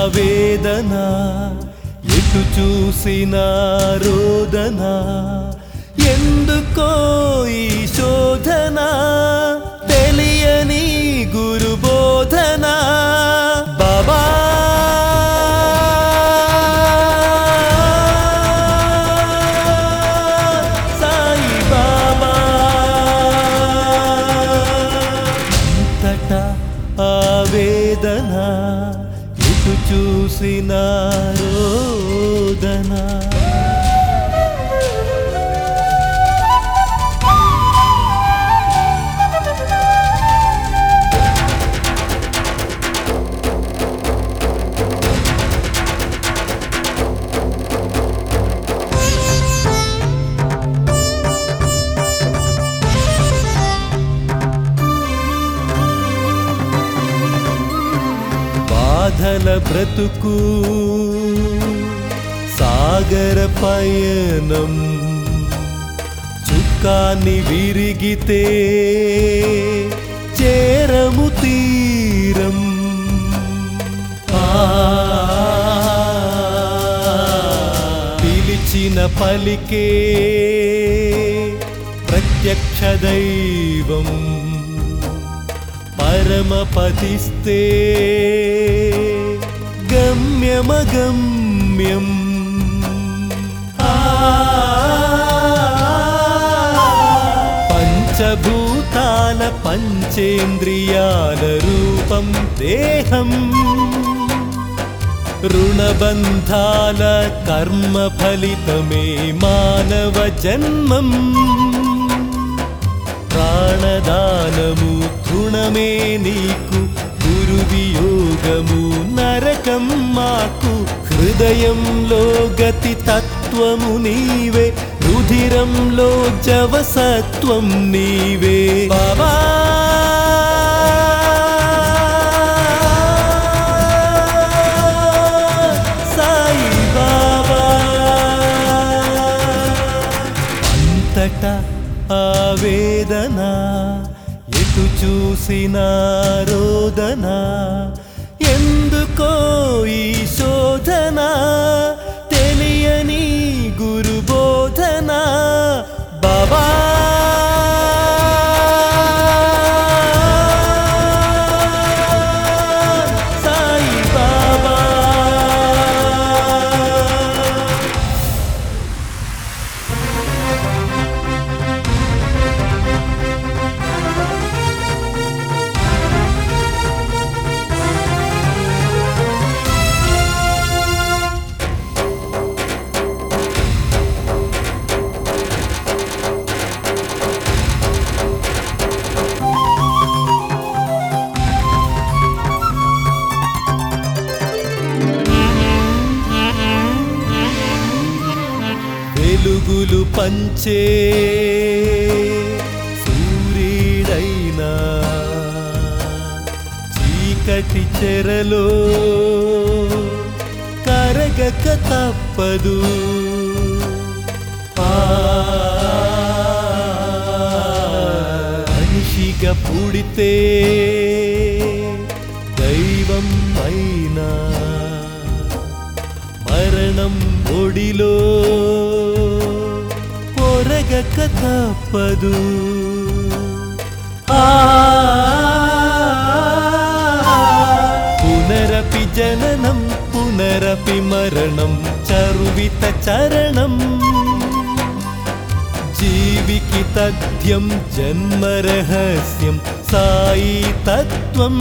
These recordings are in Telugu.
ఆవేదన ఎటు చూసిన రోదన ఎందుకో ఈ శోధన తెలియని గురు బోధన బాబా సాయి బాబా అంతటా ఆవేదన ఎటు చూసిన రోదన బాధల బ్రతుకు సాగర పయనం చుక్కాన్ని విరిగితే చేరము తీరం ఆ, పిలిచిన పలికే ప్రత్యక్ష దైవం పరమపతిస్తే గమ్యమగమ్యం ఆ, పంచభూతాల పంచేంద్రియాల రూపం దేహం రుణబంధాల కర్మ ఫలితమే మానవ జన్మం ప్రాణదానము తృణమే నీకు గురువియోగము నరకం మాకు హృదయంలో గతి తత్వము నీవే రుధిరంలో జవసత్వం నీవే బాబా సాయి బాబా అంతటా ఆవేదన ఎటు చూసిన రోదన ఎందుకో ఈ శోధన తెలియని గురు బోధన బాబా సాయి బాబా వెలుగులు పంచే సూర్యుడైనా చీకటి చెరలో కరగక తప్పదు ఆ, మనిషిగా పుడితే దైవం అయినా మరణం ఒడిలో పొరగక తప్పదు ఆ, పునరపి జననం పునరపి మరణం చరువిత చరణం జీవికి తథ్యం జన్మ రహస్యం సాయి తత్వం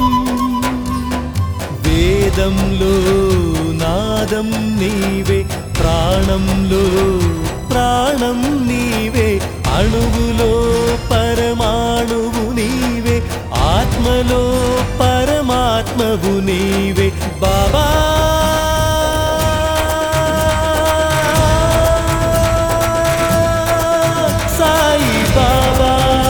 వేదంలో నాదం నీవే ప్రాణంలో ప్రాణం నీవే అణువులో పరమాణువు నీవే ఆత్మలో పరమాత్మవు నీవే బాబా సాయి బాబా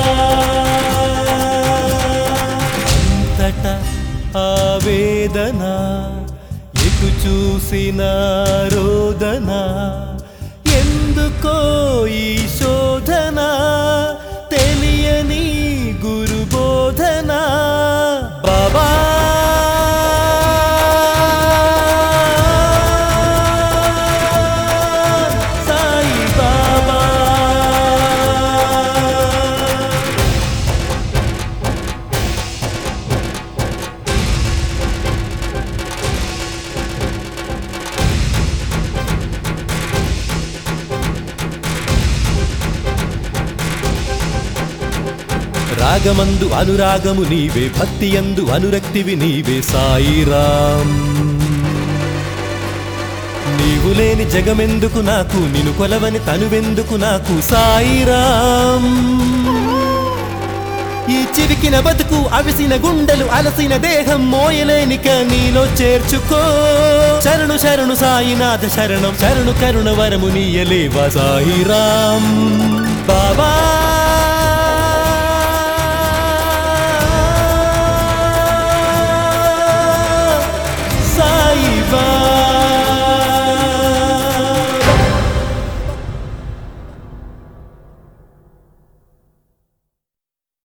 అంతటా ఆవేదన ఎటు చూసిన రోదన ఎందుకో ఈ శోధన తెలియని గురు బోధన బాబా రాగమందు అనురాగము నీవే భక్తి యందు అనురక్తివి నీవే సాయిరాం నీవు లేని జగమెందుకు నాకు నిన్ను కొలవని తనువెందుకు నాకు సాయిరాం ఈ చివికిన బతుకు అవిసిన గుండెలు అలసిన దేహం మోయలేనిక నీలో చేర్చుకో శరణు శరణు సాయినాథ శరణం శరణు కరుణ వరము నీయలేవా సాయిరాం బాబా